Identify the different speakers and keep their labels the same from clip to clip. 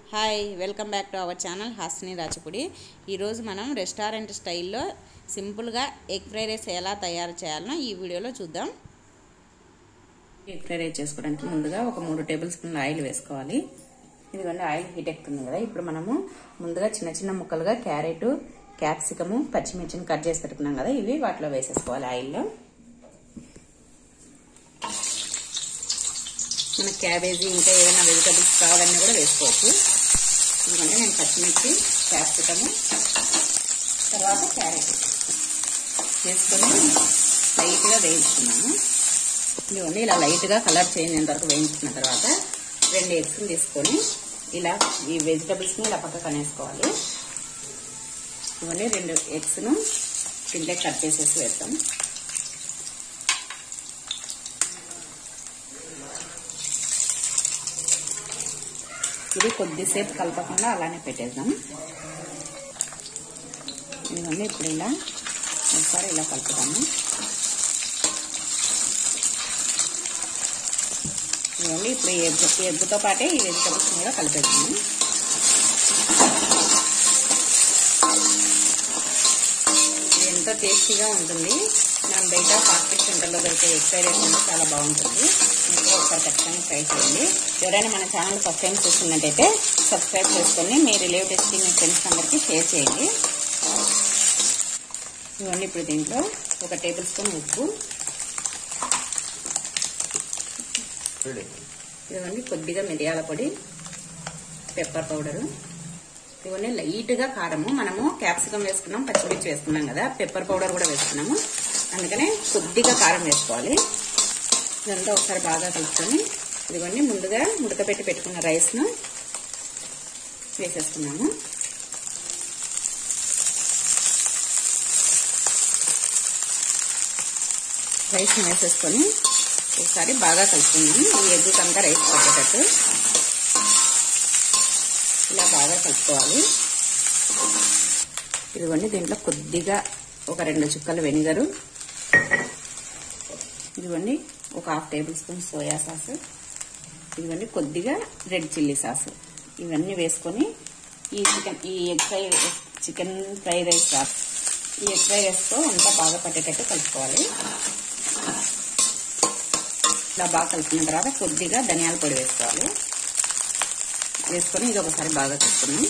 Speaker 1: hi welcome back to our channel Hasini Rachapudi ఈరోజు మనం restaurant స్టైల్లో సింపుల్గా ఎగ్ ఫ్రైడ్ రైస్ ఎలా తయారు చేయాలనో ఈ వీడియోలో చూద్దాం ఎగ్ ఫ్రైడ్ రైస్ చేసుకోవడానికి ముందుగా ఒక మూడు టేబుల్ స్పూన్ల ఆయిల్ వేసుకోవాలి ఇదిగోండి ఆయిల్ హీట్ ఎక్కుతుంది కదా ఇప్పుడు మనము ముందుగా చిన్న చిన్న ముక్కలుగా క్యారెట్ క్యాప్సికము పచ్చిమిర్చిని కట్ చేసి పెట్టుకున్నాం కదా ఇవి వాటిలో వేసేసుకోవాలి ఆయిల్లో మన క్యాబేజీ ఇంకా ఏదైనా వెజిటబుల్స్ కావాలన్నా కూడా వేసుకోవచ్చు ఎందుకంటే నేను పచ్చిమిర్చి క్యాప్సికము తర్వాత క్యారెట్ వేసుకొని లైట్గా వేయించుకున్నాము ఇదిగోండి ఇలా లైట్గా కలర్ చేంజ్ అయిన వరకు వేయించుకున్న తర్వాత రెండు ఎగ్స్ని తీసుకొని ఇలా ఈ వెజిటబుల్స్ని ఇలా పక్కకు అనేసుకోవాలి ఇవన్నీ రెండు ఎగ్స్ను కింద కట్ చేసేసి వేస్తాం ఇది కొద్దిసేపు కలపకుండా అలానే పెట్టేద్దాం ఇవన్నీ ఇప్పుడు ఇలా ఒకసారి ఇలా కలుపుతాము ఇవన్నీ ఇప్పుడు ఎగ్గు ఎగ్గుతో పాటే ఈ వెజిటబుల్స్ కూడా కలిపేద్దాము ఇది ఎంతో టేస్టీగా ఉంటుంది మనం బయట ఫాస్ట్ ఫుడ్ సెంటర్లో దొరికే ఎగ్ ఫ్రైడ్ రైస్ అంటే చాలా బాగుంటుంది మీరు ఒకసారి ఖచ్చితంగా ట్రై చేయండి ఎవరైనా మన ఛానల్ ఫస్ట్ టైం చూస్తున్నట్టయితే సబ్స్క్రైబ్ చేసుకొని మీ రిలేటివ్స్కి మీ ఫ్రెండ్స్ అందరికీ షేర్ చేయండి ఇవన్నీ ఇప్పుడు దీంట్లో ఒక టేబుల్ స్పూన్ ఉప్పు ఇవన్నీ కొద్దిగా మిరియాల పొడి పెప్పర్ పౌడరు ఇవన్నీ లైట్గా కారము మనము క్యాప్సికం వేసుకున్నాం పచ్చిమిర్చి వేసుకున్నాం కదా పెప్పర్ పౌడర్ కూడా వేసుకున్నాము అందుకనే కొద్దిగా కారం వేసుకోవాలి ఇదంతా ఒకసారి బాగా కలుపుకొని ఇదిగోండి ముందుగా ఉడకపెట్టి పెట్టుకున్న రైస్ను వేసేసుకున్నాము రైస్ని వేసేసుకొని ఒకసారి బాగా కలుపుకున్నాము ఈ ఎగ్గుకి అంతా రైస్ పట్టేటట్టు ఇలా బాగా కలుపుకోవాలి ఇదిగోండి దీంట్లో కొద్దిగా ఒక రెండు చుక్కలు వెనిగరు ఇదిగోండి ఒక half tablespoon soya sauce ఇదిగోండి కొద్దిగా రెడ్ చిల్లీ సాస్ ఇవన్నీ వేసుకొని ఈ చికెన్ ఈ egg fry chicken fry rice sauce ఈ ఎగ్ ఫ్రై రైస్తో అంతా బాగా పట్టేటట్టు కలుపుకోవాలి ఇలా బాగా కలుపుకున్న తర్వాత కొద్దిగా ధనియాల పొడి వేసుకోవాలి వేసుకొని ఇది ఒకసారి బాగా కలుపుకున్నాం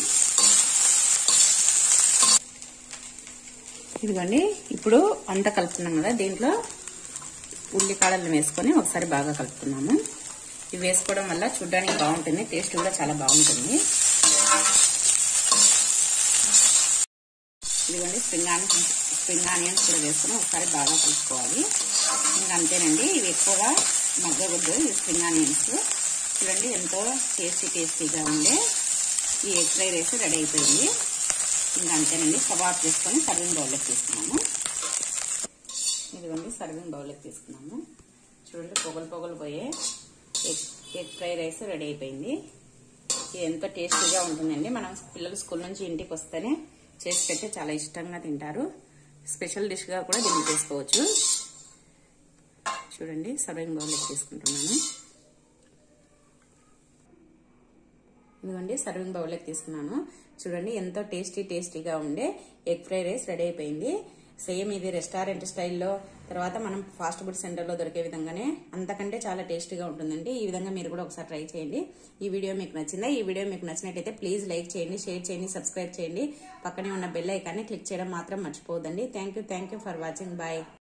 Speaker 1: ఇదిగోండి ఇప్పుడు అంతా కలుపుకున్నాం కదా దీంట్లో ఉల్లికాడలను వేసుకొని ఒకసారి బాగా కలుపుకున్నాము ఇవి వేసుకోవడం వల్ల చూడడానికి బాగుంటుంది టేస్ట్ కూడా చాలా బాగుంటుంది ఇదిగోండి స్ప్రింగ్ ఆనియన్స్ స్ప్రింగ్ ఆనియన్స్ కూడా వేసుకొని ఒకసారి బాగా కలుపుకోవాలి ఇంకా అంతేనండి ఇవి ఎక్కువగా మగ్గవద్దు ఈ స్ప్రింగ్ ఆనియన్స్ చూడండి ఎంతో టేస్టీ టేస్టీగా ఉండే ఈ ఎగ్ ఫ్రై రైస్ రెడీ అయిపోయింది ఇంకా అంతేనండి కబాబ్ చేసుకొని సర్వింగ్ బౌల్లోకి తీసుకున్నాము ఇదిగోండి సర్వింగ్ బౌల్లోకి తీసుకున్నాము చూడండి పొగలు పొగలు పోయే egg egg fry rice ready అయిపోయింది ఇది ఎంతో టేస్టీగా ఉంటుందండి మనం పిల్లలు స్కూల్ నుంచి ఇంటికి వస్తేనే చేసి పెడితే చాలా ఇష్టంగా తింటారు స్పెషల్ డిష్గా కూడా దీన్ని చేసుకోవచ్చు చూడండి సర్వింగ్ బౌల్లోకి తీసుకుంటున్నాను ఇదిగోండి సర్వింగ్ బౌల్లోకి తీసుకున్నాను చూడండి ఎంతో టేస్టీ టేస్టీగా ఉండే ఎగ్ ఫ్రై రైస్ రెడీ అయిపోయింది సేమ్ ఇది రెస్టారెంట్ స్టైల్లో తర్వాత మనం ఫాస్ట్ ఫుడ్ సెంటర్లో దొరికే విధంగానే అంతకంటే చాలా టేస్టీగా ఉంటుందండి ఈ విధంగా మీరు కూడా ఒకసారి ట్రై చేయండి ఈ వీడియో మీకు నచ్చిందా ఈ వీడియో మీకు నచ్చినట్టయితే ప్లీజ్ లైక్ చేయండి షేర్ చేయండి సబ్స్క్రైబ్ చేయండి పక్కనే ఉన్న బెల్ ఐకాన్ని క్లిక్ చేయడం మాత్రం మర్చిపోవద్దండి thank you for watching bye